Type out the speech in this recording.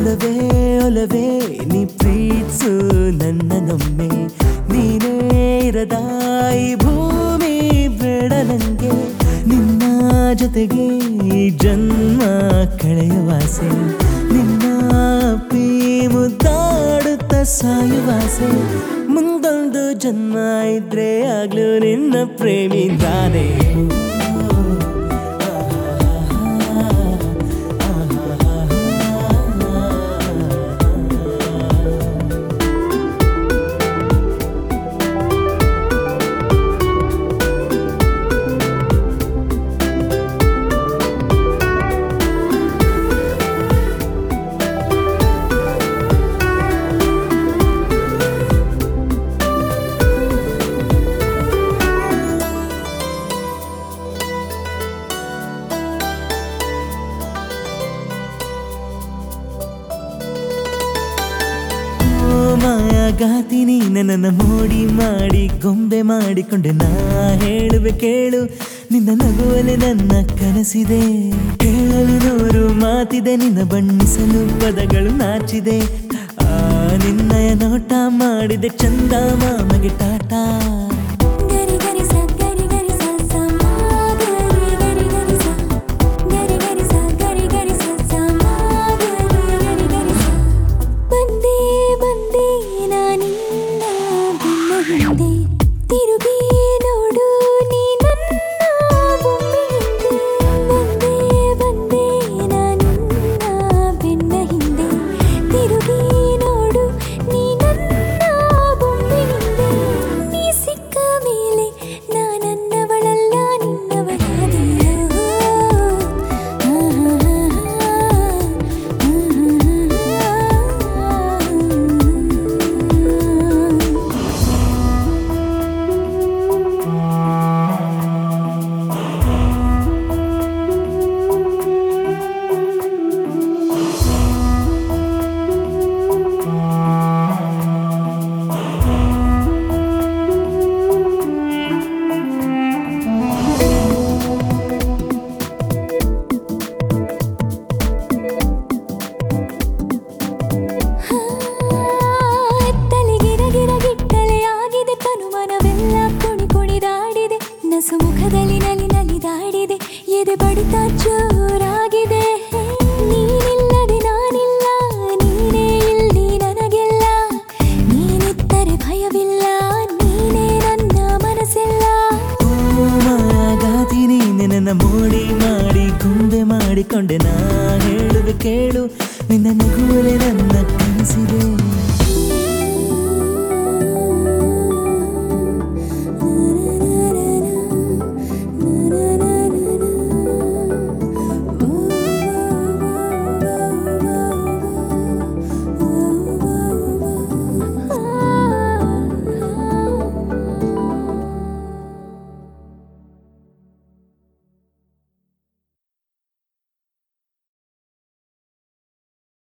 ಒಲವೇ ಒಲವೇ ನೀ ಪ್ರೀತ್ಸು ನನ್ನನೊಮ್ಮೆ ನೀನೇ ಇರದ ಈ ಭೂಮಿ ಬೇಡ ನಂಗೆ ನಿನ್ನ ಜೊತೆಗೆ ಈ ಜನ್ಮ ಕಳೆಯುವಾಸೆ ನಿನ್ನ ಅಪ್ಪಿ ಮುದ್ದಾಡುತ್ತ ಸಾಯುವಾಸೆ ಮುಂದೊಂದು ಜನ್ಮ ಇದ್ರೆ ಆಗ್ಲೂ ನಿನ್ನ ಪ್ರೇಮಿ ನಾನೇ ಓ ಮಾಯಾಗಾತಿನಿ ನನ್ನನ್ನ ಮೋಡಿ ಮಾಡಿ ಗೊಂಬೆ ಮಾಡಿಕೊಂಡೆ ನಾ ಹೇಳುವೆ ಕೇಳು ನಿನ್ನ ನಗುವಲೆ ನನ್ನ ಕನಸಿದೆ ಕೇಳಲು ನೂರು ಮಾತಿದೆ ನಿನ್ನ ಬಣ್ಣಿಸಲು ಪದಗಳು ನಾಚಿದೆ ಆ ನಿನ್ನಯ ನೋಟ ಮಾಡಿದೆ ಚಂದ ಮಾಮಗೆ ಟಾಟಾ ಗರಿ ಗರಿ ಸ ಗರಿ ಗರಿ ಸ ಸ ಮಾ ಗರಿ ಗರಿ ಗರಿ ಸ ಗರಿ ಗರಿ ಸ ಗರಿ ಗರಿ ಸ ಸ ಮಾ ಗರಿ ಗರಿ ಗರಿ ಸ ಬಂದೆ ಬಂದೆ ನಾನಿನ್ನ ಬೆನ್ನ ಹಿಂದೆ ತಿರುಗಿ ನೋಡು ನೀ ನನ್ನ ಬೊಮ್ಮೆ ಹಿಂದೆ ಬಂದೆ ಬಂದೆ ನಾನಿನ್ನ ಬೆನ್ನ ಹಿಂದೆ ತಿರುಗಿ ನೋಡು ನೀ ನನ್ನ ಬೊಮ್ಮೆ ಹಿಂದೆ ನೀ ಸಿಕ್ಕ ಮೇಲೆ ನಾನನ್ನವಳಲ್ಲ ನಿನ್ನವಳಾದೆಯೋ ತಲೆಗಿರ ಗಿರ ಗಿಟ್ಟಲೆ ಆಗಿದೆ ತನು ಮನವೆಲ್ಲ ಕುಣಿ ಕುಣಿದಾಡಿದೆ ನಸು ಮುಖದಲ್ಲಿ ನಲಿ ನಲಿದಾಡಿದೆ ಎದೆ ಬಡಿತ ಜೋರಾಗಿದೆ ನೀನಿಲ್ಲದೆ ನಾನಿಲ್ಲ ನೀನೇ ಇಲ್ಲಿ ನನಗೆಲ್ಲ ನೀನಿದ್ದರೆ ಭಯವಿಲ್ಲ ನೀನೇ ನನ್ನ ಮನಸ್ಸೆಲ್ಲ ಓ ಮಾಯಾಗಾತಿನಿ ನಿನ್ನ ಮೋಡಿ ಮಾಡಿ ಗೊಂಬೆ ಮಾಡಿಕೊಂಡೆ ನಾ ಹೇಳುವೆ ಕೇಳು ನಿನ್ನ ನಗುವಲೆ ನನ್ನ ಕನಸಿದೆ